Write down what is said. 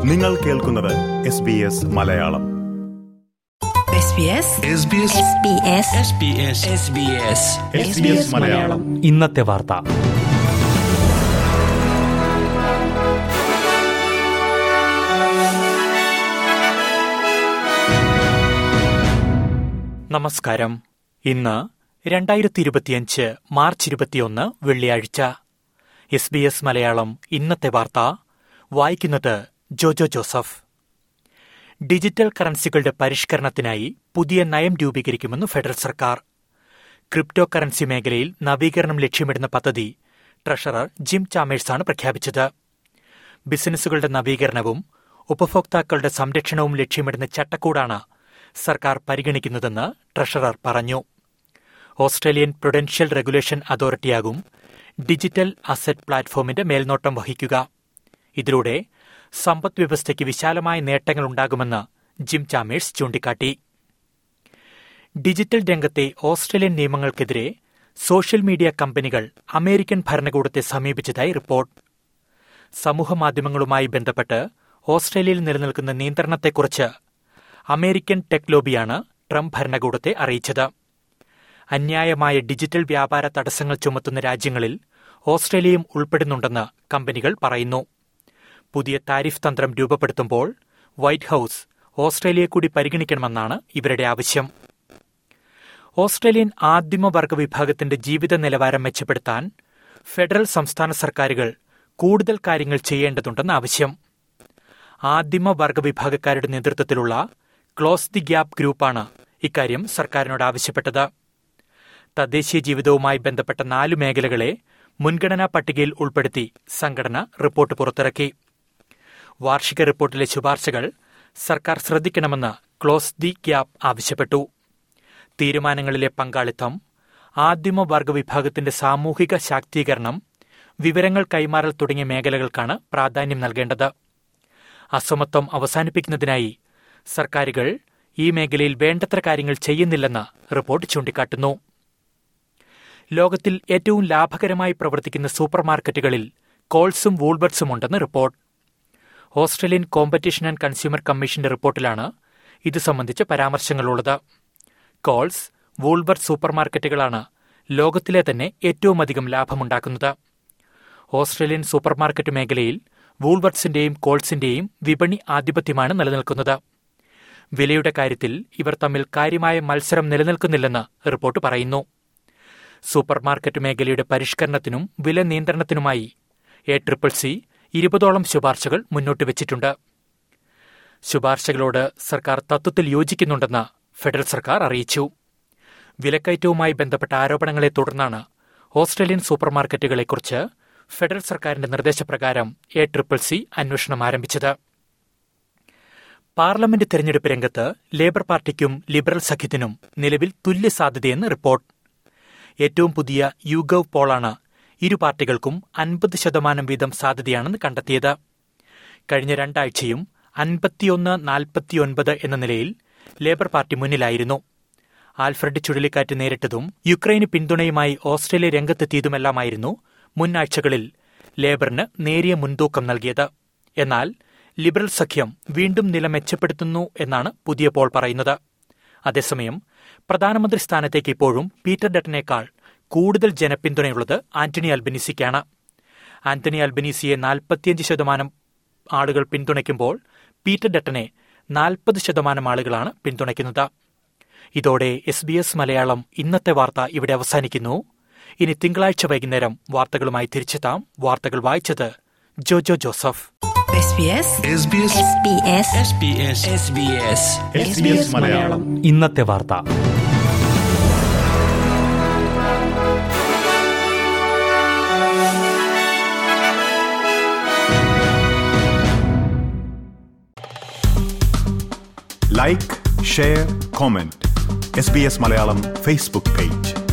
നിങ്ങൾ കേൾക്കുന്നത് S B S Malayalam SBS Malayalam ഇന്നത്തെ വാർത്ത നമസ്കാരം ഇന്ന് രണ്ടായിരത്തി ഇരുപത്തിയഞ്ച് മാർച്ച് ഇരുപത്തിയൊന്ന് വെള്ളിയാഴ്ച എസ് ബി എസ് മലയാളം ഇന്നത്തെ വാർത്ത വായിക്കുന്നത് ജോജോ ജോസഫ് ഡിജിറ്റൽ കറൻസികളുടെ പരിഷ്കരണത്തിനായി പുതിയ നയം രൂപീകരിക്കുമെന്ന് ഫെഡറൽ സർക്കാർ ക്രിപ്റ്റോ കറൻസി മേഖലയിൽ നവീകരണം ലക്ഷ്യമിടുന്ന പദ്ധതി ട്രഷറർ ജിം ചാമേഴ്സാണ് പ്രഖ്യാപിച്ചത് ബിസിനസ്സുകളുടെ നവീകരണവും ഉപഭോക്താക്കളുടെ സംരക്ഷണവും ലക്ഷ്യമിടുന്ന ചട്ടക്കൂടാണ് സർക്കാർ പരിഗണിക്കുന്നതെന്ന് ട്രഷറർ പറഞ്ഞു ഓസ്ട്രേലിയൻ പ്രൊഡൻഷ്യൽ റെഗുലേഷൻ അതോറിറ്റിയാകും ഡിജിറ്റൽ അസറ്റ് പ്ലാറ്റ്ഫോമിന്റെ മേൽനോട്ടം വഹിക്കുക ഇതിലൂടെ സമ്പദ് വ്യവസ്ഥയ്ക്ക് വിശാലമായ നേട്ടങ്ങളുണ്ടാകുമെന്ന് ജിം ചാമേഴ്സ് ചൂണ്ടിക്കാട്ടി ഡിജിറ്റൽ രംഗത്തെ ഓസ്ട്രേലിയൻ നിയമങ്ങൾക്കെതിരെ സോഷ്യൽ മീഡിയ കമ്പനികൾ അമേരിക്കൻ ഭരണകൂടത്തെ സമീപിച്ചതായി റിപ്പോർട്ട് സമൂഹമാധ്യമങ്ങളുമായി ബന്ധപ്പെട്ട് ഓസ്ട്രേലിയയിൽ നിലനിൽക്കുന്ന നിയന്ത്രണത്തെക്കുറിച്ച് അമേരിക്കൻ ടെക് ലോബിയാണ് ട്രംപ് ഭരണകൂടത്തെ അറിയിച്ചത് അന്യായമായ ഡിജിറ്റൽ വ്യാപാര തടസ്സങ്ങൾ ചുമത്തുന്ന രാജ്യങ്ങളിൽ ഓസ്ട്രേലിയയും ഉൾപ്പെടുന്നുണ്ടെന്ന് കമ്പനികൾ പറയുന്നു പുതിയ താരിഫ് തന്ത്രം രൂപപ്പെടുത്തുമ്പോൾ വൈറ്റ് ഹൌസ് ഓസ്ട്രേലിയയെ കൂടി പരിഗണിക്കണമെന്നാണ് ഇവരുടെ ആവശ്യം ഓസ്ട്രേലിയൻ ആദിമവർഗ വിഭാഗത്തിന്റെ ജീവിത നിലവാരം മെച്ചപ്പെടുത്താൻ ഫെഡറൽ സംസ്ഥാന സർക്കാരുകൾ കൂടുതൽ കാര്യങ്ങൾ ചെയ്യേണ്ടതുണ്ടെന്ന് ആവശ്യം ആദിമവർഗ വിഭാഗക്കാരുടെ നേതൃത്വത്തിലുള്ള ക്ലോസ് ദി ഗ്യാപ്പ് ഗ്രൂപ്പാണ് ഇക്കാര്യം സർക്കാരിനോട് ആവശ്യപ്പെട്ടത് തദ്ദേശീയ ജീവിതവുമായി ബന്ധപ്പെട്ട നാലു മേഖലകളെ മുൻഗണനാ പട്ടികയിൽ ഉൾപ്പെടുത്തി സംഘടന റിപ്പോർട്ട് പുറത്തിറക്കി വാർഷിക റിപ്പോർട്ടിലെ ശുപാർശകൾ സർക്കാർ ശ്രദ്ധിക്കണമെന്ന് ക്ലോസ് ദി ഗ്യാപ്പ് ആവശ്യപ്പെട്ടു തീരുമാനങ്ങളിലെ പങ്കാളിത്തം ആദിമവർഗ വിഭാഗത്തിന്റെ സാമൂഹിക ശാക്തീകരണം വിവരങ്ങൾ കൈമാറൽ തുടങ്ങിയ മേഖലകൾക്കാണ് പ്രാധാന്യം നൽകേണ്ടത് അസമത്വം അവസാനിപ്പിക്കുന്നതിനായി സർക്കാരുകൾ ഈ മേഖലയിൽ വേണ്ടത്ര കാര്യങ്ങൾ ചെയ്യുന്നില്ലെന്ന് റിപ്പോർട്ട് ചൂണ്ടിക്കാട്ടുന്നു ലോകത്തിൽ ഏറ്റവും ലാഭകരമായി പ്രവർത്തിക്കുന്ന സൂപ്പർമാർക്കറ്റുകളിൽ കോൾസും വൂൾബർട്സും ഉണ്ടെന്ന് report Australian competition and consumer കമ്മീഷന്റെ റിപ്പോർട്ടിലാണ് ഇത് സംബന്ധിച്ച പരാമർശങ്ങളുള്ളത് കോൾസ് വൂൾബർട്ട് സൂപ്പർമാർക്കറ്റുകളാണ് ലോകത്തിലെ തന്നെ ഏറ്റവുമധികം ലാഭമുണ്ടാക്കുന്നത് ഓസ്ട്രേലിയൻ സൂപ്പർമാർക്കറ്റ് മേഖലയിൽ വൂൾബർട്സിന്റെയും കോൾസിന്റെയും വിപണി ആധിപത്യമാണ് നിലനിൽക്കുന്നത് വിലയുടെ കാര്യത്തിൽ ഇവർ തമ്മിൽ കാര്യമായ മത്സരം നിലനിൽക്കുന്നില്ലെന്ന് റിപ്പോർട്ട് പറയുന്നു സൂപ്പർമാർക്കറ്റ് മേഖലയുടെ പരിഷ്കരണത്തിനും വില നിയന്ത്രണത്തിനുമായി എ ട്രിപ്പിൾ സി ഇരുപതോളം ശുപാർശകൾ മുന്നോട്ട് വച്ചിട്ടുണ്ട് ശുപാർശകളോട് സർക്കാർ തത്വത്തിൽ യോജിക്കുന്നുണ്ടെന്ന് ഫെഡറൽ സർക്കാർ അറിയിച്ചു വിലക്കയറ്റവുമായി ബന്ധപ്പെട്ട ആരോപണങ്ങളെ തുടർന്നാണ് ഓസ്ട്രേലിയൻ സൂപ്പർമാർക്കറ്റുകളെക്കുറിച്ച് ഫെഡറൽ സർക്കാരിന്റെ നിർദ്ദേശപ്രകാരം എ ട്രിപ്പിൾ സി അന്വേഷണം ആരംഭിച്ചത് പാർലമെന്റ് തെരഞ്ഞെടുപ്പ് രംഗത്ത് ലേബർ പാർട്ടിക്കും ലിബറൽ സഖ്യത്തിനും നിലവിൽ തുല്യ സാധ്യതയെന്ന് റിപ്പോർട്ട് ഏറ്റവും പുതിയ യുഗവ് പോളാണ് ഇരു പാർട്ടികൾക്കും അൻപത് ശതമാനം വീതം സാധ്യതയാണെന്ന് കണ്ടെത്തിയത് കഴിഞ്ഞ രണ്ടാഴ്ചയും അൻപത്തിയൊന്ന് നാൽപ്പത്തിയൊൻപത് എന്ന നിലയിൽ ലേബർ പാർട്ടി മുന്നിലായിരുന്നു ആൽഫ്രഡ് ചുഴലിക്കാറ്റ് നേരിട്ടതും യുക്രൈന് പിന്തുണയുമായി ഓസ്ട്രേലിയ രംഗത്തെത്തിയതുമെല്ലാമായിരുന്നു മുൻ ആഴ്ചകളിൽ ലേബറിന് നേരിയ മുൻതൂക്കം നൽകിയത് എന്നാൽ ലിബറൽ സഖ്യം വീണ്ടും നില മെച്ചപ്പെടുത്തുന്നു എന്നാണ് പുതിയ പോൾ പറയുന്നത് അതേസമയം പ്രധാനമന്ത്രി സ്ഥാനത്തേക്ക് ഇപ്പോഴും പീറ്റർ ഡട്ടനേക്കാൾ കൂടുതൽ ജനപിന്തുണയുള്ളത് ആന്റണി അൽബനീസിക്കാണ് ആന്റണി അൽബനീസിയെ നാൽപ്പത്തിയഞ്ച് ശതമാനം ആളുകൾ പിന്തുണയ്ക്കുമ്പോൾ പീറ്റർ ഡട്ടനെ നാൽപ്പത് ശതമാനം ആളുകളാണ് പിന്തുണയ്ക്കുന്നത് ഇതോടെ എസ് ബി എസ് മലയാളം ഇന്നത്തെ വാർത്ത ഇവിടെ അവസാനിക്കുന്നു ഇനി തിങ്കളാഴ്ച വൈകുന്നേരം വാർത്തകളുമായി തിരിച്ചെത്താം വാർത്തകൾ വായിച്ചത് ജോജോ ജോസഫ് SBS മലയാളം ഇന്നത്തെ വാർത്ത like share comment S B S Malayalam Facebook page